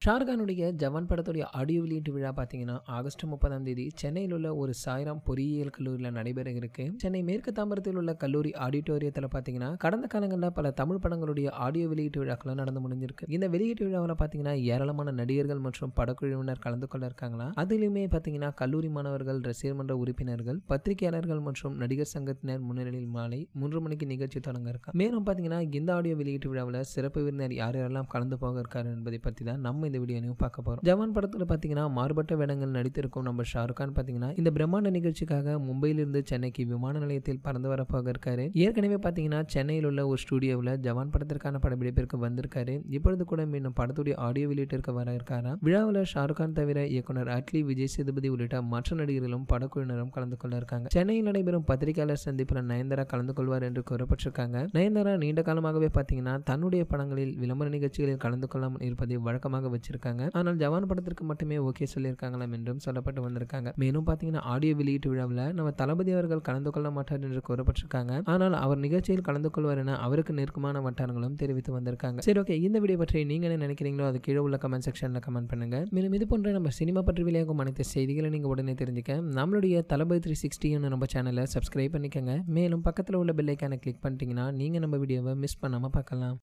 ஷாருக்கானுடைய ஜவான் படத்துடைய ஆடியோ வெளியீட்டு விழா பார்த்தீங்கன்னா ஆகஸ்ட் முப்பதாம் தேதி சென்னையில் உள்ள ஒரு சாய்ராம் பொறியியல் கல்லூரியில் நடைபெற இருக்கு சென்னை மேற்கு தாம்பரத்தில் உள்ள கல்லூரி ஆடிட்டோரியத்தில் பார்த்தீங்கன்னா கடந்த காலங்களில் பல தமிழ் படங்களுடைய ஆடியோ வெளியீட்டு விழாக்கள் நடந்து முடிஞ்சிருக்கு இந்த வெளியீட்டு விழாவில் பார்த்தீங்கன்னா ஏராளமான நடிகர்கள் மற்றும் படக்குழுவினர் கலந்து கொள்ள இருக்காங்களா அதிலுமே பார்த்தீங்கன்னா கல்லூரி மாணவர்கள் ரசிகர் மன்ற உறுப்பினர்கள் பத்திரிகையாளர்கள் மற்றும் நடிகர் சங்கத்தினர் முன்னிலையில் மாலை மூன்று மணிக்கு நிகழ்ச்சி தொடங்க இருக்கா மேலும் பார்த்தீங்கன்னா இந்த ஆடியோ வெளியீட்டு விழாவில் சிறப்பு விருந்தினர் யார் யாரெல்லாம் கலந்து போக இருக்காரு என்பதை பற்றி தான் நம்ம இந்த வீடியோனையும் பார்க்க போகிறோம் ஜவான் படத்தில் பார்த்தீங்கன்னா மாறுபட்ட வேடங்கள் நடித்திருக்கும் நம்ம ஷாருக் கான் பார்த்தீங்கன்னா இந்த பிரம்மாண்ட நிகழ்ச்சிக்காக மும்பையிலிருந்து சென்னைக்கு விமான நிலையத்தில் பறந்து வர போக இருக்காரு ஏற்கனவே பார்த்தீங்கன்னா சென்னையில் உள்ள ஒரு ஸ்டுடியோவில் ஜவான் படத்திற்கான படப்பிடிப்பிற்கு வந்திருக்காரு இப்பொழுது கூட மீண்டும் படத்துடைய ஆடியோ வெளியிட்டிருக்க வர இருக்காரா விழாவில் ஷாருக் கான் தவிர இயக்குனர் அட்லி விஜய் சேதுபதி உள்ளிட்ட மற்ற நடிகர்களும் படக்குழுவினரும் கலந்து கொள்ள இருக்காங்க சென்னையில் நடைபெறும் பத்திரிகையாளர் சந்திப்பில் நயன்தாரா கலந்து கொள்வார் என்று கூறப்பட்டிருக்காங்க நயன்தாரா நீண்ட காலமாகவே பார்த்தீங்கன்னா தன்னுடைய படங்களில் விளம்பர நிகழ்ச்சிகளில் கலந்து கொள்ளாமல் இருப்பதை வழக்கமாக வச்சிருக்காங்க ஆனால் ஜவான் படத்திற்கு மட்டுமே ஓகே சொல்லியிருக்காங்களாம் என்றும் சொல்லப்பட்டு வந்திருக்காங்க மேலும் பார்த்தீங்கன்னா ஆடியோ வெளியீட்டு விழாவில் நம்ம தளபதி அவர்கள் கலந்து கொள்ள மாட்டார் என்று கூறப்பட்டிருக்காங்க ஆனால் அவர் நிகழ்ச்சியில் கலந்து கொள்வார் என அவருக்கு நெருக்கமான வட்டாரங்களும் தெரிவித்து வந்திருக்காங்க சரி ஓகே இந்த வீடியோ பற்றி நீங்க என்ன நினைக்கிறீங்களோ அது கீழே உள்ள கமெண்ட் செக்ஷனில் கமெண்ட் பண்ணுங்க மேலும் இது போன்ற நம்ம சினிமா பற்றி வெளியாகும் அனைத்து செய்திகளை நீங்க உடனே தெரிஞ்சுக்க நம்மளுடைய தளபதி த்ரீ சிக்ஸ்டின்னு நம்ம சேனலை சப்ஸ்கிரைப் பண்ணிக்கோங்க மேலும் பக்கத்தில் உள்ள பெல்லைக்கான கிளிக் பண்ணிட்டீங்கன்னா நீங்க நம்ம வீடியோவை மிஸ் பண்ணாம பார்க்கலாம்